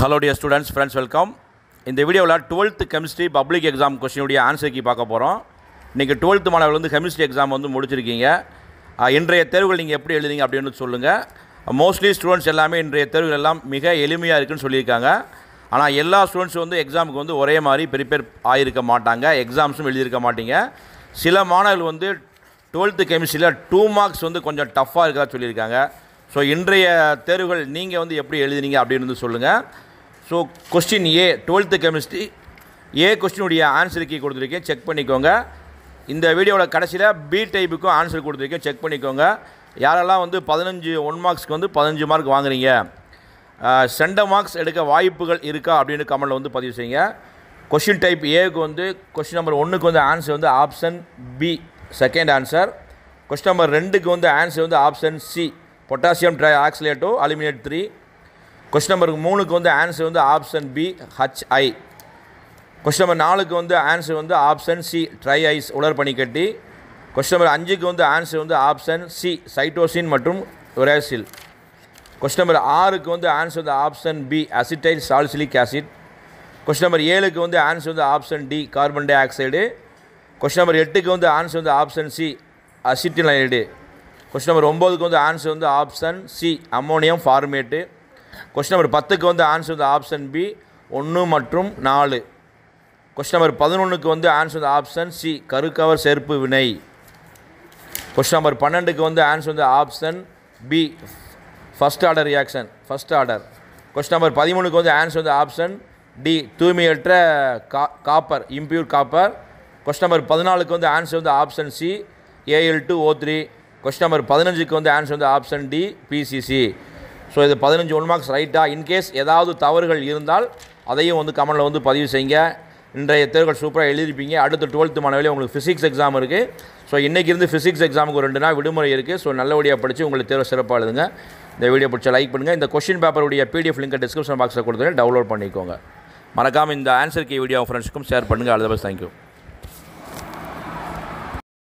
hello dear students friends welcome இந்த வீடியோவில் twelfth chemistry public exam கொஸ்டினுடைய ஆன்சர் கீ பார்க்க போகிறோம் நீங்கள் டுவெல்த்து மாணவர்கள் வந்து கெமிஸ்ட்ரி எக்ஸாம் வந்து முடிச்சிருக்கீங்க அஹ், இன்றைய தேர்வுகள் நீங்கள் எப்படி எழுதிங்க அப்படின்னு சொல்லுங்கள் மோஸ்ட்லி ஸ்டூடெண்ட்ஸ் எல்லாமே இன்றைய தேர்வுகள் எல்லாம் மிக எளிமையாக இருக்குன்னு சொல்லியிருக்காங்க ஆனால் எல்லா ஸ்டூடெண்ட்ஸும் வந்து எக்ஸாமுக்கு வந்து ஒரே மாதிரி ப்ரிப்பேர் ஆகியிருக்க மாட்டாங்க எக்ஸாம்ஸும் எழுதியிருக்க மாட்டீங்க சில மாணவர்கள் வந்து டுவெல்த்து கெமிஸ்ட்ரியில் டூ மார்க்ஸ் வந்து கொஞ்சம் டஃப்பாக இருக்கிறதா சொல்லியிருக்காங்க ஸோ இன்றைய தேர்வுகள் நீங்கள் வந்து எப்படி எழுதினீங்க அப்படின்னு வந்து சொல்லுங்கள் so question A twelfth chemistry A கொஸ்டினுடைய ஆன்சர் கீ கொடுத்துருக்கேன் செக் பண்ணிக்கோங்க இந்த வீடியோவில் கடைசியில் பி டைப்புக்கும் ஆன்சர் கொடுத்துருக்கேன் செக் பண்ணிக்கோங்க யாரெல்லாம் வந்து பதினஞ்சு ஒன் மார்க்ஸ்க்கு வந்து பதினஞ்சு மார்க் வாங்குறீங்க சென்ட மார்க்ஸ் எடுக்க வாய்ப்புகள் இருக்கா அப்படின்னு கமெண்ட்டில் வந்து பதிவு செய்யுங்க கொஷின் டைப் ஏக்கு வந்து கொஸ்டின் நம்பர் ஒன்றுக்கு வந்து ஆன்சர் வந்து option B second answer question number ரெண்டுக்கு வந்து ஆன்சர் வந்து option C potassium tri oxalato aluminate three question number மூணுக்கு வந்து ஆன்சர் வந்து option B HI question number நாலுக்கு வந்து ஆன்சர் வந்து ஆப்ஷன் சி ட்ரை ஐஸ் உலர் பனிக்கட்டி கொஸ்டின் நம்பர் அஞ்சுக்கு வந்து ஆன்சர் வந்து ஆப்ஷன் சி சைட்டோசின் மற்றும் உரேசில் கொஸ்டின் நம்பர் ஆறுக்கு வந்து ஆன்சர் வந்து option B acetyl salicylic acid question number ஏழுக்கு வந்து ஆன்சர் வந்து option D carbon di oxide question number எட்டுக்கு வந்து ஆன்சர் வந்து option C acetanilide question number ஒம்போதுக்கு வந்து ஆன்சர் வந்து option C ammonium formate question number பத்துக்கு வந்து ஆன்சர் வந்து ஆப்ஷன் பி ஒன்று மற்றும் நாலு கொஸ்டின் நம்பர் பதினொன்றுக்கு வந்து ஆன்சர் வந்து ஆப்ஷன் சி கருக்கவர் சேர்ப்பு வினை கொஸ்டின் நம்பர் பன்னெண்டுக்கு வந்து ஆன்சர் வந்து option B first order reaction first order question number பதிமூணுக்கு வந்து ஆன்சர் வந்து ஆப்ஷன் டி தூய்மையற்ற கா copper impure copper question number பதினாலுக்கு வந்து ஆன்சர் வந்து option C AL two O three question number பதினஞ்சுக்கு வந்து ஆன்சர் வந்து ஆப்ஷன் டி பிசிசி ஸோ இது பதினஞ்சு ஒன் மார்க்ஸ் ரைட்டாக இன்கேஸ் ஏதாவது தவறுகள் இருந்தால் அதையும் வந்து கமெண்டில் வந்து பதிவு செய்யுங்க இன்றைய தேர்வுகள் சூப்பராக எழுதிருப்பீங்க அடுத்த டுவெல்த்து மாணவர்களே உங்களுக்கு ஃபிசிக்ஸ் எக்ஸாம் இருக்குது ஸோ இன்றைக்கி இருந்து ஃபிசிக்ஸ் எக்ஸாமுக்கு ஒரு ரெண்டு நாள் விடுமுறை இருக்குது ஸோ நல்லபடியாக படித்து உங்களுக்கு தேர்வு சிறப்பாக எழுதுங்க இந்த வீடியோ பிடிச்ச லைக் பண்ணுங்கள் இந்த கொஷின் பேப்பருடைய பிடிஎஃப் லிங்கை டிஸ்கிரிப்ஷன் பாக்ஸில் கொடுத்துருங்க டவுன்லோட் பண்ணிக்கோங்க மறக்காமல் இந்த ஆன்சர் கே வீடியோ ஃப்ரெண்ட்ஸுக்கும் ஷேர் பண்ணுங்கள் ஆல் த பெஸ்ட் தேங்க்யூ